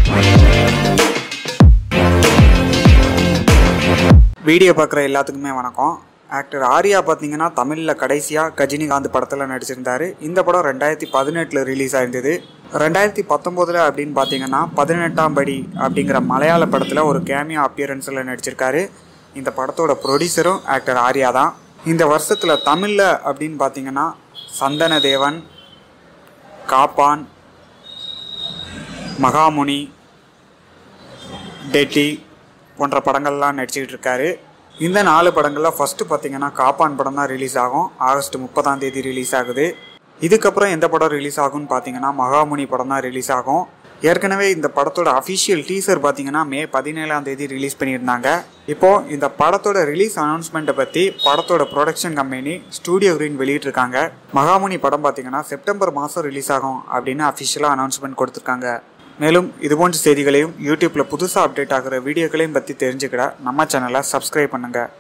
video பார்க்குற எல்லாத்துக்குமே வணக்கம் ஆக்டர் ஆர்யா பார்த்தீங்கன்னா தமிழில் கடைசியாக கஜினிகாந்த் படத்தில் நடிச்சிருந்தாரு இந்த படம் ரெண்டாயிரத்தி பதினெட்டில் ரிலீஸ் ஆயிருந்தது ரெண்டாயிரத்தி பத்தொம்போதில் அப்படின்னு பார்த்தீங்கன்னா பதினெட்டாம் படி அப்படிங்கிற மலையாள படத்தில் ஒரு கேமியோ அப்பியரன்ஸில் நடிச்சிருக்காரு இந்த படத்தோட ப்ரொடியூசரும் ஆக்டர் ஆர்யா தான் இந்த வருஷத்தில் தமிழில் அப்படின்னு பார்த்தீங்கன்னா சந்தன தேவன் காப்பான் மகாமுனி டெட்டி போன்ற படங்கள்லாம் நடிச்சுக்கிட்டு இருக்காரு இந்த நாலு படங்களில் ஃபஸ்ட்டு பார்த்தீங்கன்னா காப்பான் படம் தான் ரிலீஸ் ஆகும் ஆகஸ்ட் முப்பதாம் தேதி ரிலீஸ் ஆகுது இதுக்கப்புறம் எந்த படம் ரிலீஸ் ஆகும்னு பார்த்தீங்கன்னா மகாமுனி படம் தான் ரிலீஸ் ஆகும் ஏற்கனவே இந்த படத்தோட அஃபிஷியல் டீசர் பார்த்தீங்கன்னா மே பதினேழாம் தேதி ரிலீஸ் பண்ணியிருந்தாங்க இப்போது இந்த படத்தோட ரிலீஸ் அனௌன்ஸ்மெண்ட்டை பற்றி படத்தோட ப்ரொடக்ஷன் கம்பெனி ஸ்டூடியோ கிரீன் வெளியிட்டிருக்காங்க மகாமுனி படம் பார்த்தீங்கன்னா செப்டம்பர் மாதம் ரிலீஸ் ஆகும் அப்படின்னு அஃபிஷியலாக அனௌன்ஸ்மெண்ட் கொடுத்துருக்காங்க மேலும் இதுபோன்ற செய்திகளையும் யூடியூப்பில் புதுசாக அப்டேட் ஆகிற வீடியோக்களையும் பற்றி தெரிஞ்சுக்கிட நம்ம சேனலை சப்ஸ்கிரைப் பண்ணுங்கள்